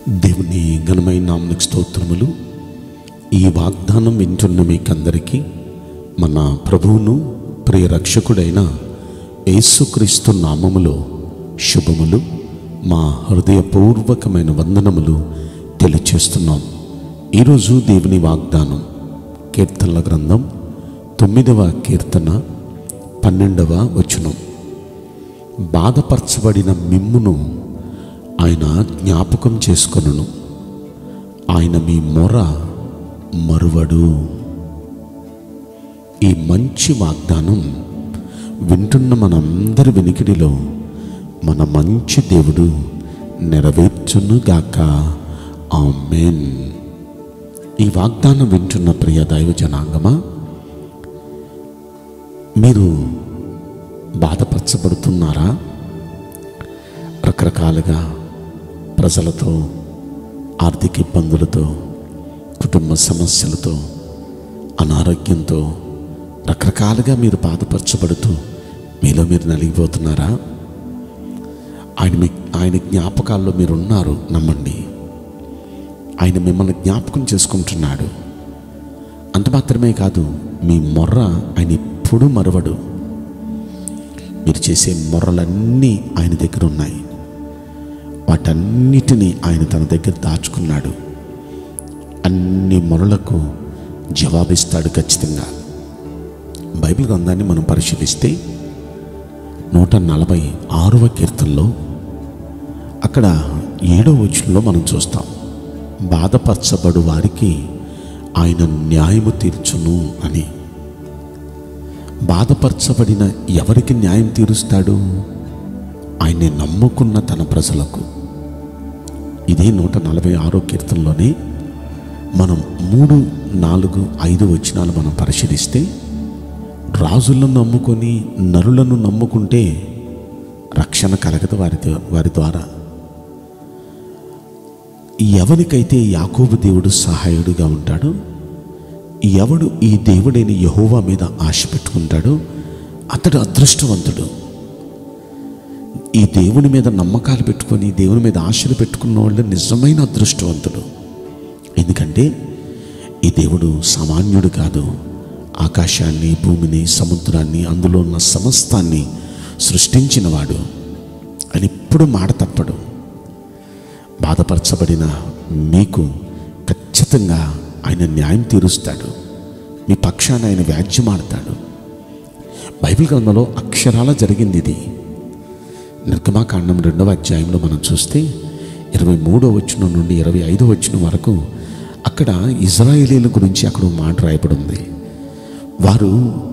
దేవుని ఘనమైన నామనికి స్తోత్రములు ఈ వాగ్దానం వింటున్న మీకందరికీ మన ప్రభువును ప్రియ రక్షకుడైన యేసుక్రీస్తు నామములో శుభములు మా హృదయపూర్వకమైన వందనములు తెలియచేస్తున్నాం ఈరోజు దేవుని వాగ్దానం కీర్తనల గ్రంథం తొమ్మిదవ కీర్తన పన్నెండవ వచనం బాధపరచబడిన మిమ్మును ఆయన జ్ఞాపకం చేసుకొనును ఆయన మీ మొర మరువడు ఈ మంచి వాగ్దానం వింటున్న మనందరి వినికిడిలో మన మంచి దేవుడు నెరవేర్చునుగాక ఆమెన్ ఈ వాగ్దానం వింటున్న ప్రియ దైవ జనాంగమా మీరు బాధపరచబడుతున్నారా రకరకాలుగా ప్రజలతో ఆర్థిక ఇబ్బందులతో కుటుంబ సమస్యలతో అనారోగ్యంతో రకరకాలుగా మీరు బాధపరచబడుతూ మీలో మీరు నలిగిపోతున్నారా ఆయన మీ ఆయన జ్ఞాపకాల్లో మీరు ఉన్నారు నమ్మండి ఆయన మిమ్మల్ని జ్ఞాపకం చేసుకుంటున్నాడు అంత మాత్రమే కాదు మీ మొర్ర ఆయన ఎప్పుడూ మరవడు మీరు చేసే మొర్రలన్నీ ఆయన దగ్గర ఉన్నాయి వాటన్నిటినీ ఆయన తన దగ్గర దాచుకున్నాడు అన్ని మొరలకు జవాబిస్తాడు ఖచ్చితంగా బైబిల్ గ్రంథాన్ని మనం పరిశీలిస్తే నూట నలభై ఆరవ కీర్తనలో అక్కడ ఏడవ వచనంలో మనం చూస్తాం బాధపరచబడు వారికి ఆయన న్యాయము తీర్చును అని బాధపరచబడిన ఎవరికి న్యాయం తీరుస్తాడు ఆయన్ని నమ్ముకున్న తన ప్రజలకు ఇదే నూట నలభై ఆరో కీర్తనలోనే మనం మూడు నాలుగు ఐదు వచనాలు మనం పరిశీలిస్తే రాజులను నమ్ముకొని నరులను నమ్ముకుంటే రక్షణ కలగదు వారి ద్వా- వారి ద్వారా ఎవరికైతే యాకోబు దేవుడు సహాయుడుగా ఉంటాడో ఎవడు ఈ దేవుడైన యహోవా మీద ఆశ పెట్టుకుంటాడో అతడు అదృష్టవంతుడు ఈ దేవుని మీద నమ్మకాలు పెట్టుకొని దేవుని మీద ఆశలు పెట్టుకున్న వాళ్ళు నిజమైన అదృష్టవంతుడు ఎందుకంటే ఈ దేవుడు సామాన్యుడు కాదు ఆకాశాన్ని భూమిని సముద్రాన్ని అందులో ఉన్న సమస్తాన్ని సృష్టించినవాడు అని ఎప్పుడు మాట తప్పడు బాధపరచబడిన మీకు ఖచ్చితంగా ఆయన న్యాయం తీరుస్తాడు మీ పక్షాన ఆయన వ్యాజ్యమాడతాడు బైబిల్ గ్రంథంలో అక్షరాల జరిగింది ఇది నిర్గమాకాండం రెండవ అధ్యాయంలో మనం చూస్తే ఇరవై మూడో వచనం నుండి ఇరవై ఐదో వచనం వరకు అక్కడ ఇజ్రాయేలీల గురించి అక్కడ ఒక మాట రాయబడి ఉంది వారు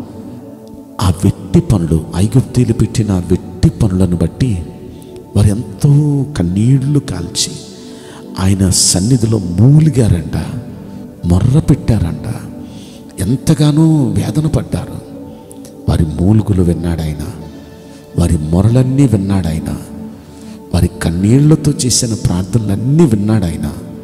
ఆ వెట్టి పనులు ఐగుప్తీలు పెట్టిన ఆ వెట్టి పనులను బట్టి వారు ఎంతో కన్నీళ్లు కాల్చి ఆయన సన్నిధిలో మూలిగారంట మొర్ర పెట్టారంట ఎంతగానో వేదన పడ్డారు వారి మూలుగులు విన్నాడాయన వారి మొరలన్నీ విన్నాడాయన వారి కన్నీళ్లతో చేసిన ప్రార్థనలన్నీ విన్నాడాయన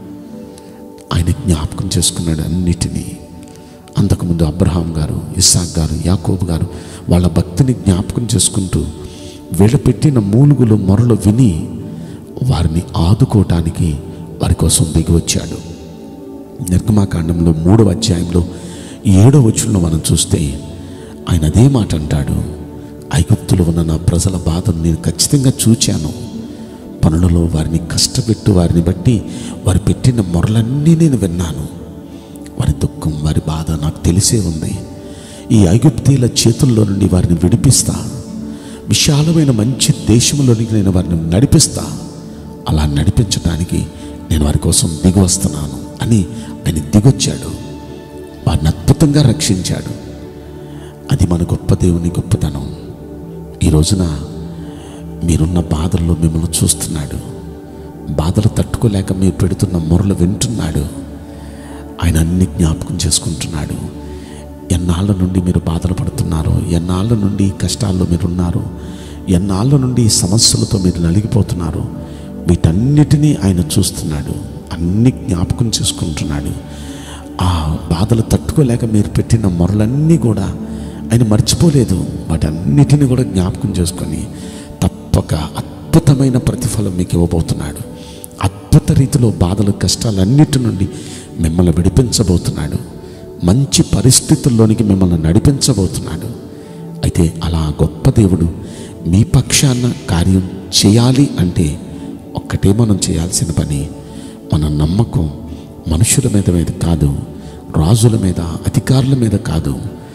ఆయన జ్ఞాపకం చేసుకున్నాడు అన్నిటినీ అంతకుముందు అబ్రహాం గారు ఇస్సాక్ గారు యాకోబు గారు వాళ్ళ భక్తిని జ్ఞాపకం చేసుకుంటూ వీళ్ళు పెట్టిన మూలుగులు మొరలు విని వారిని ఆదుకోవటానికి వారి కోసం దిగి వచ్చాడు నిర్గమాకాండంలో మూడవ అధ్యాయంలో ఏడవ వచనంలో మనం చూస్తే ఆయన అదే మాట అంటాడు ఐగుప్తులో ఉన్న నా ప్రజల బాధను నేను ఖచ్చితంగా చూచాను పనులలో వారిని కష్టపెట్టు వారిని బట్టి వారు పెట్టిన మొరలన్నీ నేను విన్నాను వారి దుఃఖం వారి బాధ నాకు తెలిసే ఉంది ఈ ఐగుప్తీల చేతుల్లో నుండి వారిని విడిపిస్తా విశాలమైన మంచి దేశంలోనికి నేను వారిని నడిపిస్తా అలా నడిపించడానికి నేను వారి కోసం దిగి వస్తున్నాను అని ఆయన దిగొచ్చాడు వారిని అద్భుతంగా రక్షించాడు అది మన గొప్ప దేవుని గొప్పతనం ఈ రోజున మీరున్న బాధల్లో మిమ్మల్ని చూస్తున్నాడు బాధలు తట్టుకోలేక మీరు పెడుతున్న మొరలు వింటున్నాడు ఆయన అన్ని జ్ఞాపకం చేసుకుంటున్నాడు ఎన్నాళ్ళ నుండి మీరు బాధలు పడుతున్నారో ఎన్నాళ్ళ నుండి కష్టాల్లో మీరు ఉన్నారో ఎన్నాళ్ళ నుండి సమస్యలతో మీరు నలిగిపోతున్నారో వీటన్నిటినీ ఆయన చూస్తున్నాడు అన్ని జ్ఞాపకం చేసుకుంటున్నాడు ఆ బాధలు తట్టుకోలేక మీరు పెట్టిన మొరలన్నీ కూడా ఆయన మర్చిపోలేదు వాటన్నిటిని కూడా జ్ఞాపకం చేసుకొని తప్పక అద్భుతమైన ప్రతిఫలం మీకు ఇవ్వబోతున్నాడు అద్భుత రీతిలో బాధలు కష్టాలన్నిటి నుండి మిమ్మల్ని విడిపించబోతున్నాడు మంచి పరిస్థితుల్లోనికి మిమ్మల్ని నడిపించబోతున్నాడు అయితే అలా గొప్ప దేవుడు మీ పక్షాన కార్యం చేయాలి అంటే ఒక్కటే మనం చేయాల్సిన పని మన నమ్మకం మనుషుల మీద మీద కాదు రాజుల మీద అధికారుల మీద కాదు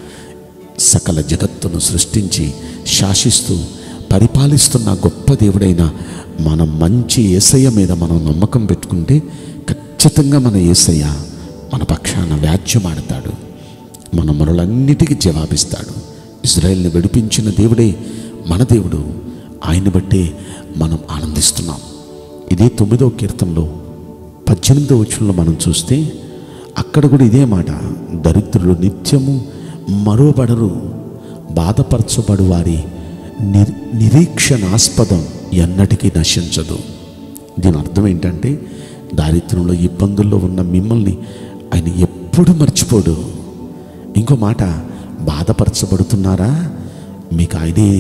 సకల జగత్తును సృష్టించి శాసిస్తూ పరిపాలిస్తున్న గొప్ప దేవుడైన మన మంచి ఏసయ్య మీద మనం నమ్మకం పెట్టుకుంటే ఖచ్చితంగా మన ఏసయ్య మన పక్షాన వ్యాజ్యమాడతాడు మన మొరలన్నిటికీ జవాబిస్తాడు ఇజ్రాయెల్ని విడిపించిన దేవుడే మన దేవుడు ఆయన్ని బట్టే మనం ఆనందిస్తున్నాం ఇదే తొమ్మిదో కీర్తనలో పద్దెనిమిదో వచనంలో మనం చూస్తే అక్కడ కూడా ఇదే మాట దరిద్రులు నిత్యము మరోబడరు బాధపరచబడు వారి నిర్ నిరీక్షణాస్పదం ఎన్నటికీ నశించదు దీని అర్థం ఏంటంటే దారిద్ర్యంలో ఇబ్బందుల్లో ఉన్న మిమ్మల్ని ఆయన ఎప్పుడు మర్చిపోడు ఇంకో మాట బాధపరచబడుతున్నారా మీకు ఆయనే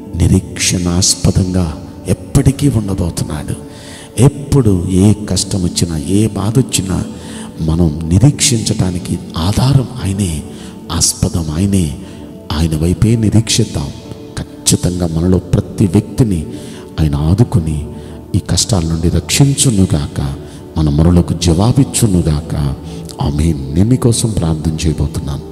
నిరీక్షణాస్పదంగా ఎప్పటికీ ఉండబోతున్నాడు ఎప్పుడు ఏ కష్టం వచ్చినా ఏ బాధ వచ్చినా మనం నిరీక్షించటానికి ఆధారం ఆయనే ఆస్పదం ఆయనే ఆయన వైపే నిరీక్షిద్దాం ఖచ్చితంగా మనలో ప్రతి వ్యక్తిని ఆయన ఆదుకొని ఈ కష్టాల నుండి రక్షించునుగాక మన మొరలకు జవాబిచ్చునుగాక ఆమె నేను మీకోసం ప్రార్థన చేయబోతున్నాను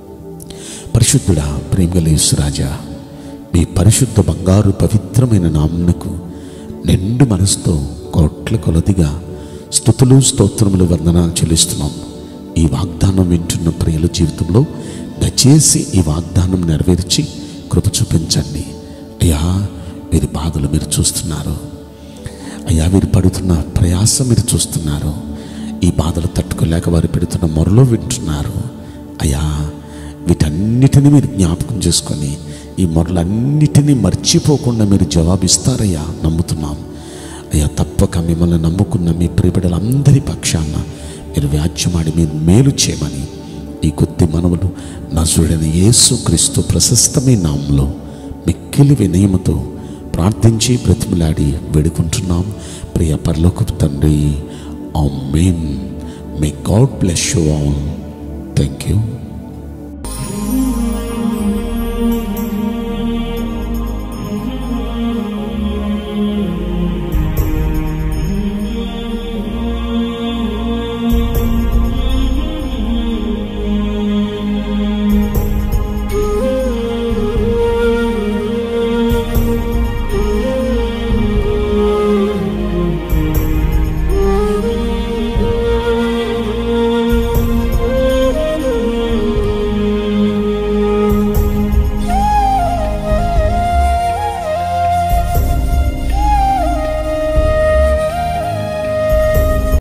పరిశుద్ధుడా ప్రేమలేసురాజా మీ పరిశుద్ధ బంగారు పవిత్రమైన నామునకు నిండు మనసుతో కోట్ల కొలదిగా స్థుతులు స్తోత్రములు వందనాలు చెల్లిస్తున్నాం ఈ వాగ్దానం వింటున్న ప్రియుల జీవితంలో దయచేసి ఈ వాగ్దానం నెరవేర్చి కృప చూపించండి అయ్యా వీరి బాధలు మీరు చూస్తున్నారు అయ్యా వీరు పడుతున్న ప్రయాసం మీరు చూస్తున్నారు ఈ బాధలు తట్టుకోలేక వారు పెడుతున్న మొరలో వింటున్నారు అయ్యా వీటన్నిటిని మీరు జ్ఞాపకం చేసుకొని ఈ మొరలన్నిటినీ మర్చిపోకుండా మీరు జవాబిస్తారయ్యా నమ్ముతున్నాం అయ్యా తప్పక మిమ్మల్ని నమ్ముకున్న మీ ప్రియబిడలందరి పక్షాన మీరు వ్యాజ్యమాడి మీరు మేలు చేయమని ఈ కొద్ది మనవులు నజుడైన యేసు క్రీస్తు ప్రశస్తమైన నామంలో మిక్కిలి వినయముతో ప్రార్థించి బ్రతిమలాడి వేడుకుంటున్నాం ప్రియ పరలోకపు తండ్రి amen may God bless you all thank you